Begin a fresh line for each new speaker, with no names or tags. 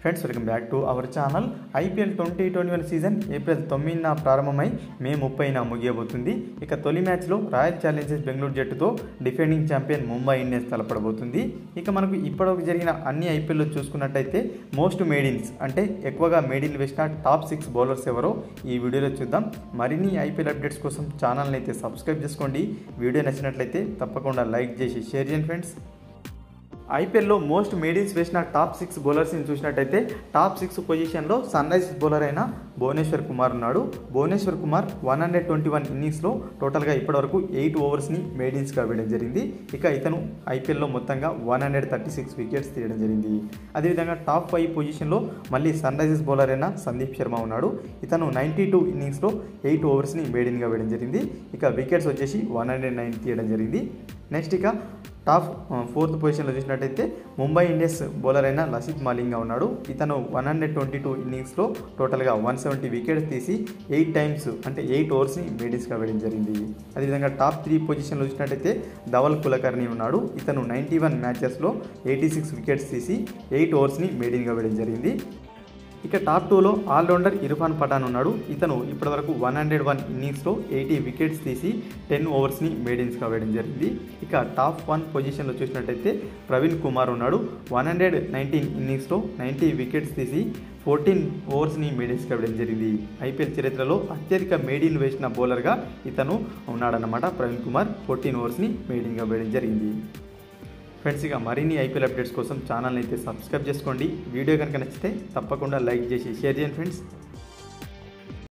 friends welcome back to our channel IPL twenty twenty one season April తొమ్మిదిన ప్రారంభమై మే ముప్పైన ముగియబోతుంది ఇక తొలి మ్యాచ్లో రాయల్ ఛాలెంజర్స్ బెంగళూరు జట్టుతో డిఫెండింగ్ ఛాంపియన్ ముంబై ఇండియన్స్ తలపడబోతుంది ఇక మనకు ఇప్పటివరకు జరిగిన అన్ని ఐపీఎల్లో చూసుకున్నట్టయితే మోస్ట్ మేడిన్స్ అంటే ఎక్కువగా మేడిన్లు వేసిన టాప్ సిక్స్ బౌలర్స్ ఎవరో ఈ వీడియోలో చూద్దాం మరిన్ని ఐపీఎల్ అప్డేట్స్ కోసం ఛానల్ని అయితే సబ్స్క్రైబ్ చేసుకోండి వీడియో నచ్చినట్లయితే తప్పకుండా లైక్ చేసి షేర్ చేయండి ఫ్రెండ్స్ ఐపీఎల్లో మోస్ట్ మేడిన్స్ వేసిన టాప్ సిక్స్ బౌలర్స్ని చూసినట్టయితే టాప్ సిక్స్ పొజిషన్లో సన్ రైజర్స్ బౌలర్ అయిన భువనేశ్వర్ కుమార్ ఉన్నాడు Bhuvneshwar Kumar one hundred twenty one ఇన్నింగ్స్లో టోటల్గా ఇప్పటివరకు ఎయిట్ ఓవర్స్ని మేడిన్స్గా వేయడం జరిగింది ఇక ఇతను ఐపీఎల్లో మొత్తంగా one hundred thirty six wickets తీయడం జరిగింది అదేవిధంగా టాప్ ఫైవ్ పొజిషన్లో మళ్ళీ సన్ రైజర్స్ బౌలర్ అయిన సందీప్ శర్మ ఉన్నాడు ఇతను నైంటీ టూ ఇన్నింగ్స్లో ఎయిట్ ఓవర్స్ని మేడిన్గా వేయడం జరిగింది ఇక వికెట్స్ వచ్చేసి వన్ హండ్రెడ్ నైన్ తీయడం జరిగింది నెక్స్ట్ ఇక టాప్ ఫోర్త్ పొజిషన్లో చూసినట్టయితే ముంబై ఇండియన్స్ బౌలర్ అయిన లసిత్ మాలింగా ఉన్నాడు ఇతను వన్ హండ్రెడ్ ట్వంటీ టూ ఇన్నింగ్స్లో టోటల్గా వన్ సెవెంటీ వికెట్స్ తీసి ఎయిట్ టైమ్స్ అంటే ఎయిట్ ఓవర్స్ని మేడిస్గా వేయడం జరిగింది అదేవిధంగా టాప్ త్రీ పొజిషన్లో చూసినట్టయితే ధవల్ కులకర్ణి ఉన్నాడు ఇతను నైంటీ వన్ మ్యాచెస్లో ఎయిటీ సిక్స్ వికెట్స్ తీసి ఎయిట్ ఓవర్స్ని మేడిన్గా వేయడం జరిగింది ఇక టాప్ టూలో ఆల్రౌండర్ ఇర్ఫాన్ పఠాన్ ఉన్నాడు ఇతను ఇప్పటివరకు వన్ హండ్రెడ్ వన్ ఇన్నింగ్స్లో ఎయిటీ వికెట్స్ తీసి టెన్ ఓవర్స్ని మేడిన్స్గా వేయడం జరిగింది ఇక టాప్ వన్ పొజిషన్లో చూసినట్టయితే ప్రవీణ్ కుమార్ ఉన్నాడు వన్ హండ్రెడ్ నైన్టీన్ ఇన్నింగ్స్లో నైంటీ వికెట్స్ తీసి ఫోర్టీన్ ఓవర్స్ని మేడిన్స్గా వేయడం జరిగింది ఐపీఎల్ చరిత్రలో అత్యధిక మేడిన్ వేసిన బౌలర్గా ఇతను ఉన్నాడన్నమాట ప్రవీణ్ కుమార్ ఫోర్టీన్ ఓవర్స్ని మేడిన్గా వేయడం జరిగింది ఫ్రెండ్స్ ఇక మరిన్ని ఐపీఎల్ అప్డేట్స్ కోసం ఛానల్ని అయితే సబ్స్క్రైబ్ చేసుకోండి వీడియో కనుక నచ్చితే తప్పకుండా లైక్ చేసి షేర్ చేయండి ఫ్రెండ్స్